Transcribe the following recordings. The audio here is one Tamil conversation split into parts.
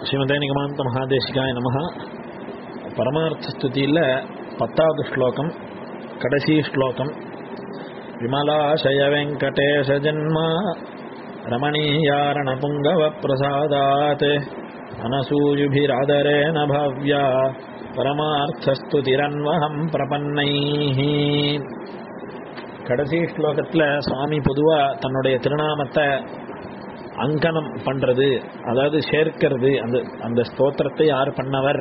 ஸ்ரீமதே நிகமாந்த மகாதேசிகாய நமஹ பரமார்த்த ஸ்துதியில் பத்தாவது ஸ்லோகம் கடைசி ஸ்லோகம் விமலாசய வெங்கடேஷ ஜன்மா ரமணீயாரண புங்கவ பிரசாதாத் அனசூயுபிராதரேன பவ்யா பரமார்த்தஸ்துதிரன்வகம் பிரபன்னைः கடைசி ஸ்லோகத்தில் சுவாமி பொதுவாக தன்னுடைய திருநாமத்தை அங்கனம் பண்றது அதாவது சேர்க்கிறது அந்த அந்த ஸ்தோத்திரத்தை யார் பண்ணவர்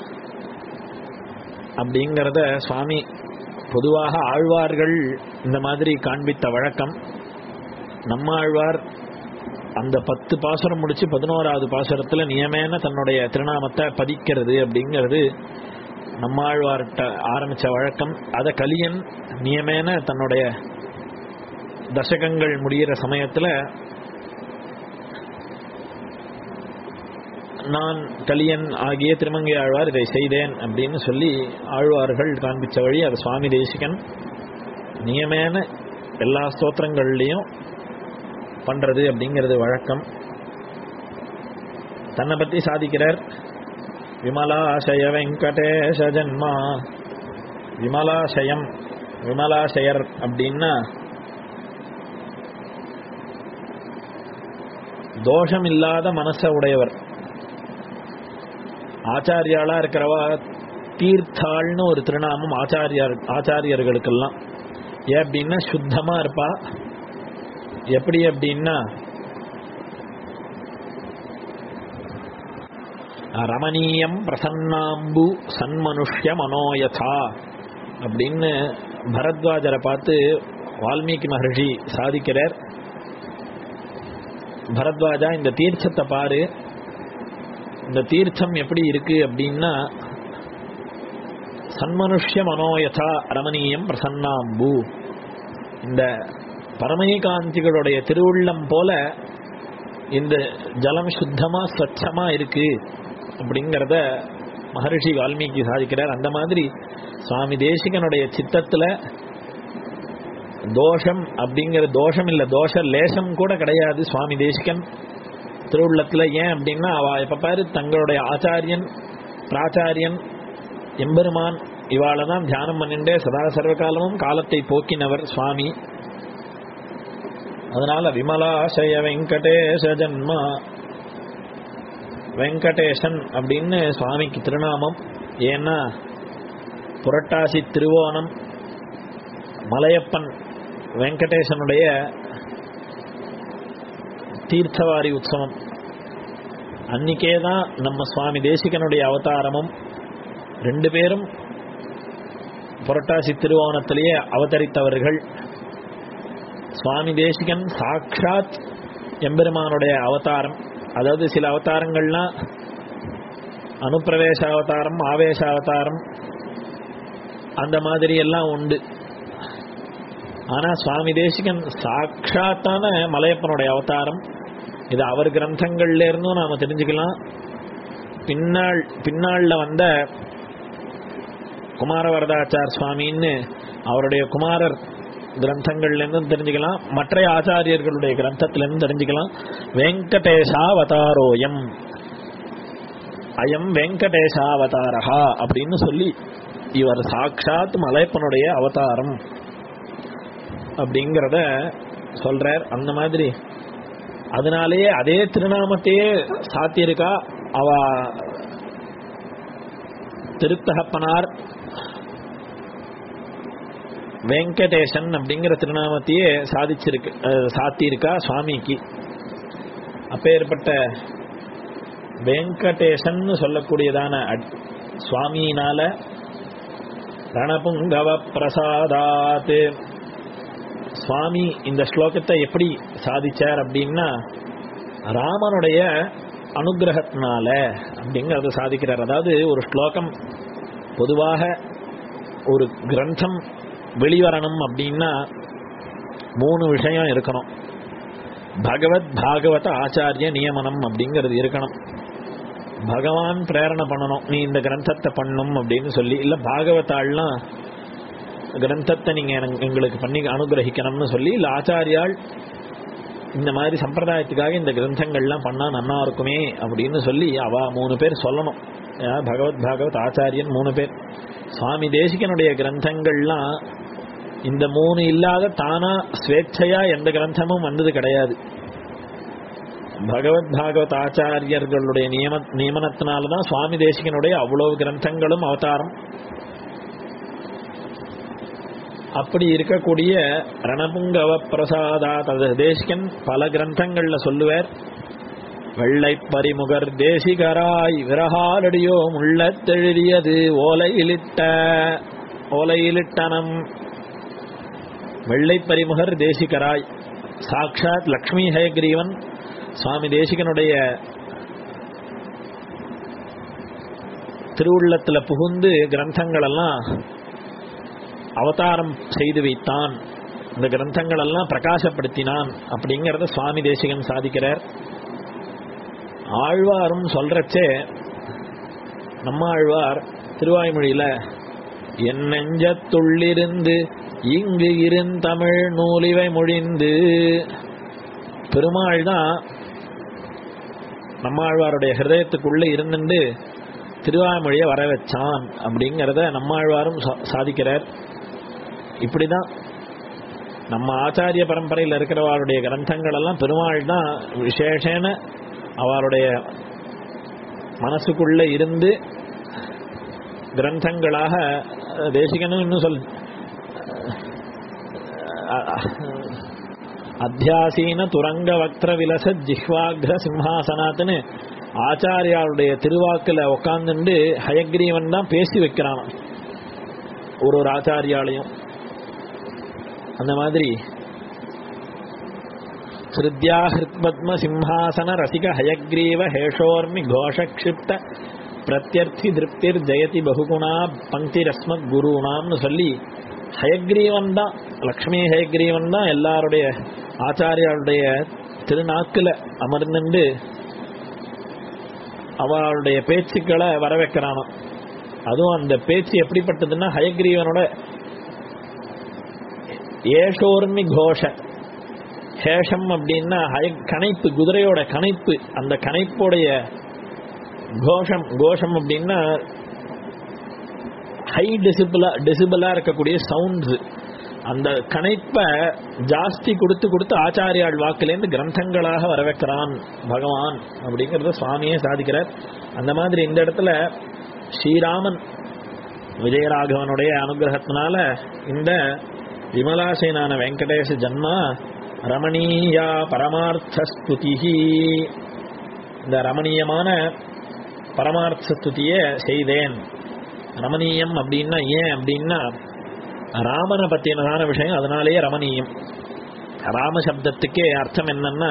அப்படிங்கிறத சுவாமி பொதுவாக ஆழ்வார்கள் இந்த மாதிரி காண்பித்த வழக்கம் நம்ம ஆழ்வார் அந்த பத்து பாசுரம் முடிச்சு பதினோராவது பாசுரத்தில் நியமேன தன்னுடைய திருநாமத்தை பதிக்கிறது அப்படிங்கிறது நம்மாழ்வார்கிட்ட ஆரம்பிச்ச வழக்கம் அதை கலியன் நியமேன தன்னுடைய தசகங்கள் முடிகிற சமயத்தில் நான் கலியன் ஆகிய திருமங்கை ஆழ்வார் இதை செய்தேன் அப்படின்னு சொல்லி ஆழ்வார்கள் காண்பிச்ச வழி அது சுவாமி தேசிகன் நியமேன எல்லா ஸ்தோத்திரங்கள்லையும் பண்றது அப்படிங்கிறது வழக்கம் தன்னை பற்றி சாதிக்கிறார் விமலாசய வெங்கடேஷ ஜன்மா விமலாசயம் விமலாசயர் அப்படின்னா தோஷம் இல்லாத மனச உடையவர் ஆச்சாரியாளா இருக்கிறவா தீர்த்தாள்னு ஒரு திருநாமம் ஆச்சாரியார் ஆச்சாரியர்களுக்கெல்லாம் ஏன் அப்படின்னா சுத்தமா இருப்பா எப்படி அப்படின்னா ரமணீயம் பிரசன்னாம்பு சன்மனுஷ்ய மனோயதா அப்படின்னு பரத்வாஜரை பார்த்து வால்மீகி மகர்ஷி சாதிக்கிறார் பரத்வாஜா இந்த தீர்த்தத்தை பாரு இந்த தீர்த்தம் எப்படி இருக்கு அப்படின்னா சன்மனுஷ்ய மனோயதா ரமணீயம் பிரசன்னாம்பு இந்த பரமேகாந்திகளுடைய திருவுள்ளம் போல இந்த ஜலம் சுத்தமா ஸ்வச்சமா இருக்கு அப்படிங்கிறத மகரிஷி வால்மீகி சாதிக்கிறார் அந்த மாதிரி சுவாமி தேசிகனுடைய சித்தத்துல தோஷம் அப்படிங்கிற தோஷம் இல்ல தோஷ லேசம் கூட கிடையாது சுவாமி தேசிகன் திருவுள்ளத்துல ஏன் அப்படின்னா அவ எப்ப பாரு தங்களுடைய ஆச்சாரியன் பிராச்சாரியன் எம்பெருமான் இவாளை தான் தியானம் பண்ணிண்டே சதா சர்வகாலமும் காலத்தை போக்கினவர் சுவாமி அதனால விமலாசய வெங்கடேச ஜன்மா வெங்கடேசன் அப்படின்னு சுவாமிக்கு திருநாமம் ஏன்னா புரட்டாசி திருவோணம் மலையப்பன் வெங்கடேசனுடைய தீர்த்தவாரி உற்சவம் அன்னிக்கே தான் நம்ம சுவாமி தேசிகனுடைய அவதாரமும் ரெண்டு பேரும் புரட்டாசி திருவோணத்திலேயே அவதரித்தவர்கள் சுவாமி தேசிகன் சாட்சாத் எம்பெருமானுடைய அவதாரம் அதாவது சில அவதாரங்கள்லாம் அனுப்பிரவேச அவதாரம் ஆவேச அவதாரம் அந்த மாதிரி எல்லாம் உண்டு ஆனா சுவாமி தேசிகன் சாட்சாத்தான மலையப்பனுடைய அவதாரம் இது அவர் கிரந்தங்கள்ல இருந்தும் நாம தெரிஞ்சுக்கலாம் பின்னாள் பின்னாள்ல வந்த குமாரவரதாச்சார் சுவாமின்னு அவருடைய குமாரர் கிரந்தங்கள்ல இருந்தும் தெரிஞ்சுக்கலாம் மற்ற ஆச்சாரியர்களுடைய கிரந்தத்துல இருந்து தெரிஞ்சுக்கலாம் வெங்கடேஷாவதாரோயம் அயம் வெங்கடேஷாவதாரஹா அப்படின்னு சொல்லி இவர் சாட்சாத் மலைப்பனுடைய அவதாரம் அப்படிங்கிறத சொல்றார் அந்த மாதிரி அதனாலேயே அதே திருநாமத்தையே சாத்தியிருக்கா அவ திருத்தகப்பனார் வெங்கடேசன் அப்படிங்கிற திருநாமத்தையே சாதிச்சிருக்கு சாத்தியிருக்கா சுவாமிக்கு அப்பேற்பட்ட வெங்கடேசன் சொல்லக்கூடியதான சுவாமியினால ரணபுங்கவ பிரசாதாத் சுவாமி இந்த ஸ்லோகத்தை எப்படி சாதிச்சார் அப்படின்னா ராமனுடைய அனுகிரகத்தினால அப்படிங்கிறத சாதிக்கிறார் அதாவது ஒரு ஸ்லோகம் பொதுவாக ஒரு கிரந்தம் வெளிவரணும் அப்படின்னா மூணு விஷயம் இருக்கணும் பகவத் பாகவத ஆச்சாரிய நியமனம் அப்படிங்கிறது இருக்கணும் பகவான் பிரேரணை பண்ணணும் நீ இந்த கிரந்தத்தை பண்ணும் அப்படின்னு சொல்லி இல்லை பாகவத்தாள்லாம் கிரந்தத்தை நீங்க எனக்கு- எங்களுக்கு பண்ணி அனுகிரகிக்கணும்னு சொல்லி இல்லை ஆச்சாரியால் இந்த மாதிரி சம்பிரதாயத்துக்காக இந்த கிரந்தங்கள்லாம் பண்ணா நன்னா இருக்குமே அப்படின்னு சொல்லி அவ மூணு பேர் சொல்லணும் அஹ் பகவத் பாகவத் ஆச்சாரியன் மூணு பேர் சுவாமி தேசிகனுடைய கிரந்தங்கள்லாம் இந்த மூணு இல்லாத தானா ஸ்வேച്ഛையா எந்த கிரந்தமும் வந்தது கிடையாது பகவத் பாகவத் ஆச்சாரியர்களுடைய நியம நியமனத்தினால்தான் சுவாமி தேசிகனுடைய அவ்வளவு கிரந்தங்களும் அவதாரம் அப்படி இருக்கக்கூடிய ரணபுங்கவ பிரசாதா தது தேசிகன் பல கிரந்தங்கள்ல சொல்லுவார் வெள்ளை பரிமுகர் தேசிகராய் விரகாலடியோ முள்ளத்தெழுதியது ஓலையிலிட்ட ஓலையிலிட்டனம் வெள்ளை பரிமுகர் தேசிகராய் சாக்ஷாத் லக்ஷ்மி ஹயக்ரீவன் சுவாமி தேசிகனுடைய திருவுள்ளத்துல புகுந்து கிரந்தங்கள் எல்லாம் அவதாரம் செய்து வைத்தான் இந்த கிரந்தங்கள் எல்லாம் பிரகாசப்படுத்தினான் அப்படிங்கறத சுவாமி தேசிகன் சாதிக்கிறார் ஆழ்வாரும் சொல்றச்சே நம்ம ஆழ்வார் திருவாய்மொழியில என் நெஞ்சத்துள்ளிருந்து இங்கு இருந்தமிழ் நூலிவை மொழிந்து பெருமாள் தான் நம்மாழ்வாருடைய ஹிருதயத்துக்குள்ள இருந்துட்டு திருவாய்மொழியை வர வச்சான் அப்படிங்கிறத நம்மாழ்வாரும் சா- சாதிக்கிறார் இப்படிதான் நம்ம ஆச்சாரிய பரம்பரையில் இருக்கிறவாருடைய கிரந்தங்கள் எல்லாம் பெருமாள் தான் விசேஷேன அவருடைய மனசுக்குள்ள இருந்து கிரந்தங்களாக அஹ், தேசிகனும் இன்னும் சொல் அஹ், அஹ், அத்தியாசீன துரங்க வக்ர விலச ஜிஹ்வாக்ர சிம்ஹாசனாத்துன்னு ஆச்சாரியாருடைய திருவாக்குல உட்காந்துண்டு ஹயக்ரீவன் தான் பேசி வைக்கிறான் ஒரு ஒரு ஆச்சாரியாலையும் அந்த மாதிரி ஹிருத்யா ஹிருத்பத்ம சிம்ஹாசன ரசிக ஹயக்ரீவ ஹேஷோர்மி கோஷக்ஷிப்த பிரத்யர்த்தி திருப்திர் ஜெயதி பகுகுணா பங்கி ரஸ்மத் குருனாம்னு சொல்லி ஹயக்ரீவன் தான் லக்ஷ்மி ஹயக்ரீவன் தான் எல்லாருடைய ஆச்சாரியாருடைய திருநாக்குல அமர்ந்துண்டு அவளுடைய பேச்சுக்களை வர வைக்கிறானாம் அதுவும் அந்த பேச்சு எப்படிப்பட்டதுன்னா ஹயக்ரீவனோட ஏஷோர்மி கோஷ ஹேஷம் அப்படின்னா ஹய கணைப்பு குதிரையோட கணைப்பு அந்த கணைப்போடைய கோஷம் கோஷம் அப்படின்னா ஹை டெசிபிளா டெசிபிளா இருக்கக்கூடிய சவுண்ட்ஸ் அந்த கணைப்பை ஜாஸ்தி கொடுத்து கொடுத்து ஆச்சாரியாள் வாக்குலேருந்து கிரந்தங்களாக வர வைக்கிறான் பகவான் அப்படிங்கறத சுவாமியே சாதிக்கிறார் அந்த மாதிரி இந்த இடத்துல ஸ்ரீராமன் விஜயராகவனுடைய அனுகிரகத்தினால இந்த விமலாசேனான வெங்கடேஷ ஜன்மா ரமணீயா பரமார்த்த ஸ்துதிஹி இந்த ரமணீயமான பரமார்த்த ஸ்துதியை செய்தேன் ரமணீயம் அப்படின்னா ஏன் அப்படின்னா ராமனை பத்தினதான விஷயம் அதனாலேயே ரமணீயம் ராம சப்தத்துக்கே அர்த்தம் என்னன்னா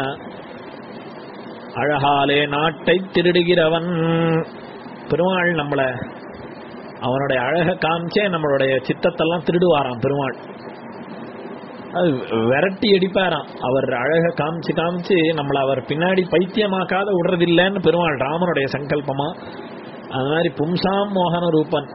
அழகாலே நாட்டை திருடுகிறவன் பெருமாள் நம்மள அவனுடைய அழக காமிச்சே நம்மளுடைய சித்தத்தெல்லாம் திருடுவாராம் பெருமாள் அது விரட்டி அடிப்பாராம் அவர் அழக காமிச்சு காமிச்சு நம்மள அவர் பின்னாடி பைத்தியமாக்காத விடுறதில்லைன்னு பெருமாள் ராமனுடைய சங்கல்பமா அது மாதிரி பும்சாம் மோகன ரூபன்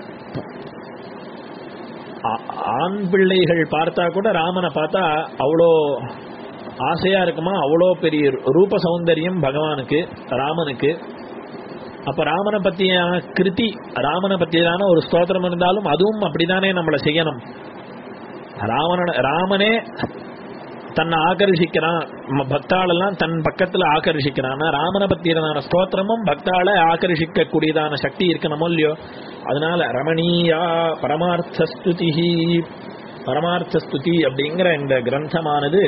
ஆ- ஆண் பிள்ளைகள் பார்த்தா கூட ராமனை பார்த்தா அவ்வளோ ஆசையா இருக்குமா அவ்வளோ பெரிய ரூப சௌந்தரியம் பகவானுக்கு ராமனுக்கு அப்ப ராமனை பத்தியான கிருதி ராமனை பத்தியான ஒரு ஸ்தோத்திரம் இருந்தாலும் அதுவும் அப்படிதானே நம்மளை செய்யணும் ராமனோட ராமனே தன்னை ஆகர்ஷிக்கிறான் நம்ம பக்தாளெல்லாம் தன் பக்கத்துல ஆகர்ஷிக்கிறான் ராமனை பத்தியதான ஸ்தோத்திரமும் பக்தாளை ஆகர்ஷிக்க கூடியதான சக்தி இருக்கணுமோ இல்லையோ அதனால ரமணீயா பரமார்த்த ஸ்துதி பரமார்த்த ஸ்துதி அப்படிங்கிற இந்த கிரந்தமானது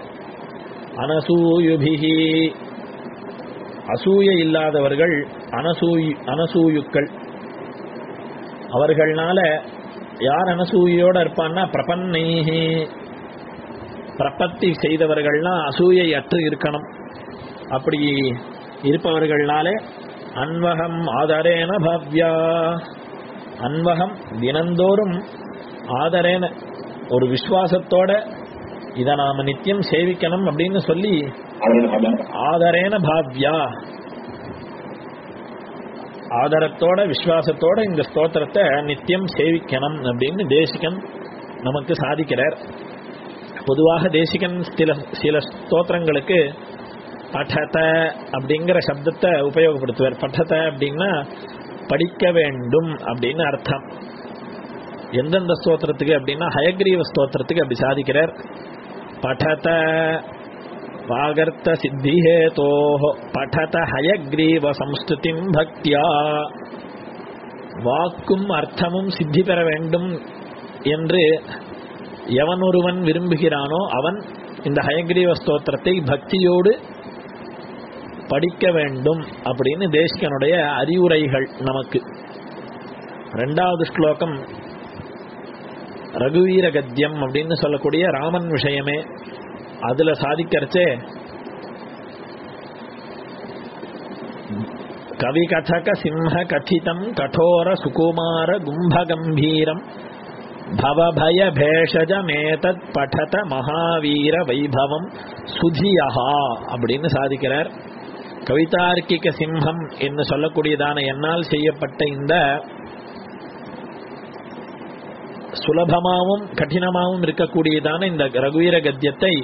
அனசூயுபிகி அசூய இல்லாதவர்கள் அனசூயு அனசூயுக்கள் அவர்கள்னால யார் அனசூயோட இருப்பான்னா பிரபன்னைஹி பிரபத்தி செய்தவர்கள்லாம் அசூயை அற்று இருக்கணும் அப்படி இருப்பவர்கள்னாலே அன்வகம் ஆதரேன பவ்யா அன்வகம் தினந்தோறும் ஆதரேன ஒரு விசுவாசத்தோட இதை நாம நித்தியம் சேவிக்கணும் அப்படின்னு சொல்லி ஆதரேன பாவ்யா ஆதரத்தோட விசுவாசத்தோட இந்த ஸ்தோத்திரத்தை நித்தியம் சேவிக்கணும் அப்படின்னு தேசிகன் நமக்கு சாதிக்கிறார் பொதுவாக தேசிகன் சில சில ஸ்தோத்திரங்களுக்கு பఠத அப்படிங்கிற சப்தத்தை உபயோகப்படுத்துவார் பఠத அப்படின்னா படிக்க வேண்டும் அப்படின்னு அர்த்தம் எந்தெந்த ஸ்தோத்திரத்துக்கு அப்படின்னா ஹயக்ரீவ ஸ்தோத்திரத்துக்கு அப்படி சாதிக்கிறார் பఠத வாகர்த்த சித்திஹேதோ பఠத ஹயக்ரீவ சம்ஸ்துதிம் பக்தியா வாக்கும் அர்த்தமும் சித்தி பெற வேண்டும் என்று எவன் ஒருவன் விரும்புகிறானோ அவன் இந்த ஹயக்ரீவ ஸ்தோத்திரத்தை பக்தியோடு படிக்க வேண்டும் அப்படின்னு தேசிகனுடைய அறிவுரைகள் நமக்கு ரெண்டாவது ஸ்லோகம் ரகுவீர கத்தியம் அப்படின்னு சொல்லக்கூடிய ராமன் விஷயமே அதுல சாதிக்கிறச்சே கவி கதக சிம்ஹ கச்சிதம் கடோர சுகுமார கும்ப கம்பீரம் பவபய பேஷஜமேதத் படத மகாவீர வைபவம் சுதியஹா அப்படின்னு சாதிக்கிறார் கவிதார்க்கிக சிம்ஹம் என்று சொல்லக்கூடியதான என்னால் செய்யப்பட்ட இந்த சுலபமாவும் கடினமாவும் இருக்கக்கூடியதான இந்த ரகுவீர கத்தியத்தை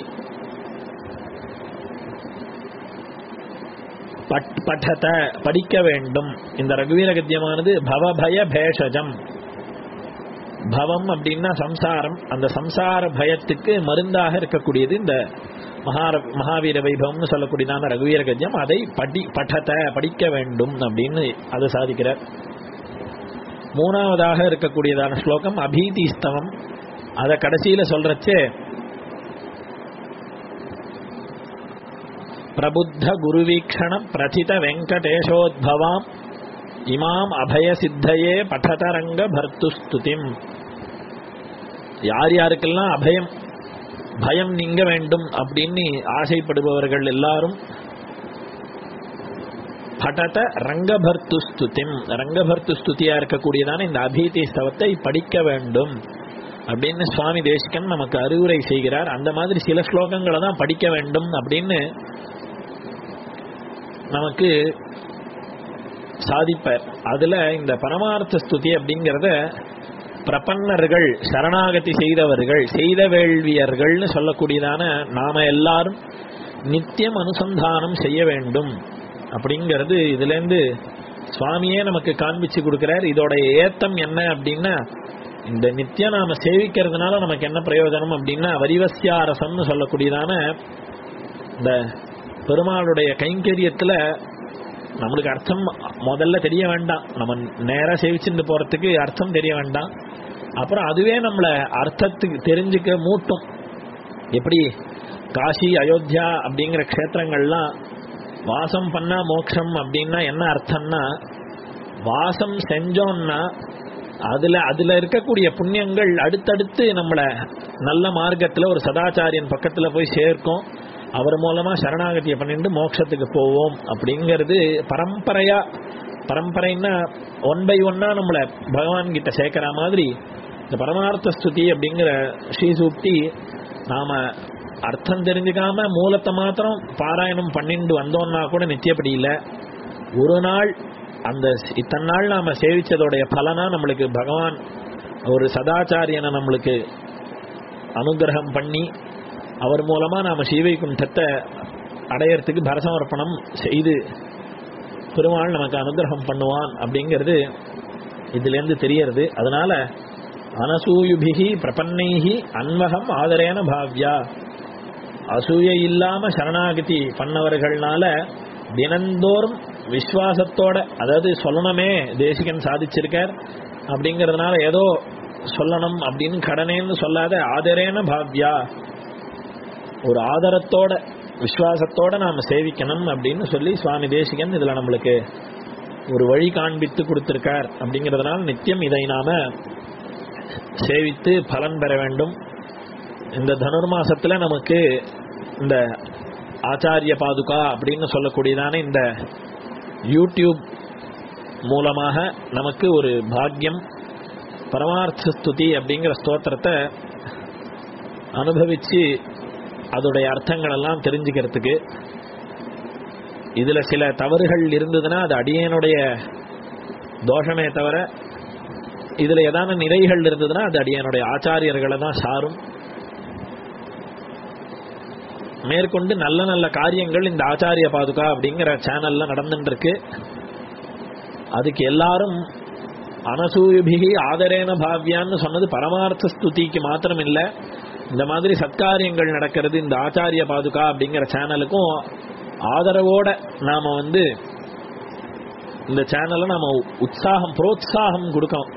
பட்டத படிக்க வேண்டும் இந்த ரகுவீர கத்தியமானது பவபய பேஷஜம் பவம் அப்படின்னா சம்சாரம் அந்த சம்சார பயத்துக்கு மருந்தாக இருக்கக்கூடியது இந்த மகார மகாவீர வைபவம்னு சொல்லக்கூடியதான ரகுவீர கத்தியம் அதை படி பட்டத படிக்க வேண்டும் அப்படின்னு அதை சாதிக்கிறார் மூணாவதாக இருக்கக்கூடியதான ஸ்லோகம் அபீதிஸ்தவம் அதை கடைசியில சொல்றச்சே பிரபுத்த குருவீக்ஷண பிரதித வெங்கடேஷோத்பவாம் இமாம் அபய சித்தையே பட்டதரங்க பர்த்துஸ்துதிம் யார் யாருக்கெல்லாம் அபயம் பயம் நீங்க வேண்டும் அப்படின்னு ஆசைப்படுபவர்கள் எல்லாரும் படத ரங்கபர்த்து ஸ்துதிம் ரங்கபர்த்து ஸ்துதியா இருக்கக்கூடியதான இந்த அபீதி ஸ்தவத்தை படிக்க வேண்டும் அப்படின்னு சுவாமி தேசிகன் நமக்கு அறிவுரை செய்கிறார் அந்த மாதிரி சில ஸ்லோகங்களை தான் படிக்க வேண்டும் அப்படின்னு நமக்கு சாதிப்பார் அதுல இந்த பரமார்த்த ஸ்துதி அப்படிங்கிறத பிரபன்னர்கள் சரணாகதி செய்தவர்கள் செய்த வேள்வியர்கள்னு சொல்லக்கூடியதான நாம எல்லாரும் நித்தியம் அனுசந்தானம் செய்ய வேண்டும் அப்படிங்கிறது இதுல இருந்து சுவாமியே நமக்கு காண்பிச்சு கொடுக்கிறார் இதோட ஏத்தம் என்ன அப்படின்னா இந்த நித்தியம் நாம சேவிக்கிறதுனால நமக்கு என்ன பிரயோஜனம் அப்படின்னா வரிவசியாரசம்னு சொல்லக்கூடியதான இந்த பெருமாளுடைய கைங்கரியத்துல நம்மளுக்கு அர்த்தம் முதல்ல தெரிய வேண்டாம் நம்ம நேரா சேவிச்சுட்டு போறதுக்கு அர்த்தம் தெரிய வேண்டாம் அப்புறம் அதுவே நம்மள அர்த்தத்துக்கு தெரிஞ்சுக்க மூட்டும் எப்படி காசி அயோத்தியா அப்படிங்கிற க்ஷேத்திரங்கள்லாம் வாசம் பண்ணா மோட்சம் அப்படின்னா என்ன அர்த்தம்னா வாசம் செஞ்சோம்னா அதுல அதுல இருக்கக்கூடிய புண்ணியங்கள் அடுத்தடுத்து நம்மள நல்ல மார்க்கத்துல ஒரு சதாச்சாரியன் பக்கத்துல போய் சேர்க்கும் அவர் மூலமா சரணாகதியை பண்ணிட்டு மோட்சத்துக்கு போவோம் அப்படிங்கிறது பரம்பரையா பரம்பரைன்னா ஒன் பை ஒன்னா நம்மள பகவான் கிட்ட சேர்க்கிற மாதிரி இந்த பரமார்த்த ஸ்துதி அப்படிங்கிற ஸ்ரீசூக்தி நாம அர்த்தம் தெரிஞ்சுக்காம மூலத்தை மாத்திரம் பாராயணம் பண்ணிட்டு வந்தோம்னா கூட நித்தியப்படி இல்லை ஒரு நாள் அந்த இத்தனை நாள் நாம சேவிச்சதோடைய பலனா நம்மளுக்கு பகவான் ஒரு சதாச்சாரியனை நம்மளுக்கு அனுகிரகம் பண்ணி அவர் மூலமா நாம ஸ்ரீவைகுண்டத்தை அடையறதுக்கு பரசமர்ப்பணம் செய்து பெருமாள் நமக்கு அனுகிரகம் பண்ணுவான் அப்படிங்கிறது இதுல இருந்து தெரியறது அதனால அனசூயுபிகி பிரபன்னைகி அன்வகம் ஆதரேன பாவ்யா அசூய இல்லாம சரணாகதி பண்ணவர்கள்னால தினந்தோறும் விசுவாசத்தோட அதாவது சொல்லணுமே தேசிகன் சாதிச்சிருக்கார் அப்படிங்கறதுனால ஏதோ சொல்லணும் அப்படின்னு கடனேன்னு சொல்லாத ஆதரேன பாவ்யா ஒரு ஆதரத்தோட விசுவாசத்தோட நாம சேவிக்கணும் அப்படின்னு சொல்லி சுவாமி தேசிகன் இதுல நம்மளுக்கு ஒரு வழி காண்பித்து கொடுத்திருக்கார் அப்படிங்கறதுனால நித்தியம் இதை நாம சேவித்து பலன் பெற வேண்டும் இந்த தனுர்மாசத்துல நமக்கு இந்த ஆச்சாரிய பாதுகா அப்படின்னு சொல்லக்கூடியதான இந்த யூடியூப் மூலமாக நமக்கு ஒரு பாக்கியம் பரமார்த்த ஸ்துதி அப்படிங்கிற ஸ்தோத்திரத்தை அனுபவிச்சு அதோடைய அர்த்தங்கள் எல்லாம் தெரிஞ்சுக்கிறதுக்கு இதுல சில தவறுகள் இருந்ததுன்னா அது அடியனுடைய தோஷமே தவிர இதுல ஏதான நிறைகள் இருந்ததுன்னா அது அடியனுடைய ஆச்சாரியர்களை தான் சாரும் மேற்கொண்டு நல்ல நல்ல காரியங்கள் இந்த ஆச்சாரிய பாதுகா அப்படிங்கிற சேனல்ல நடந்துட்டு இருக்கு அதுக்கு எல்லாரும் அனசூயுபிகி ஆதரேன பாவ்யான்னு சொன்னது பரமார்த்த ஸ்துதிக்கு மாத்திரம் இல்ல இந்த மாதிரி சத்காரியங்கள் நடக்கிறது இந்த ஆச்சாரிய பாதுகா அப்படிங்கிற சேனலுக்கும் ஆதரவோட நாம வந்து இந்த சேனலை நாம உற்சாகம் புரோத்சாகம் கொடுக்கணும்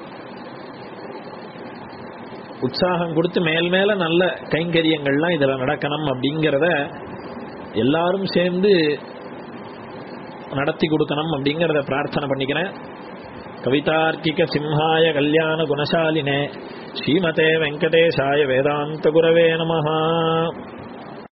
உற்சாகம் கொடுத்து மேல் மேல நல்ல கைங்கரியங்கள்லாம் இதுல நடக்கணும் அப்படிங்கிறத எல்லாரும் சேர்ந்து நடத்தி கொடுக்கணும் அப்படிங்கிறத பிரார்த்தனை பண்ணிக்கிறேன் கவிதார்க்கிக சிம்ஹாய கல்யாண குணசாலினே ஸ்ரீமதே வெங்கடேஷாய வேதாந்த குரவே நமஹா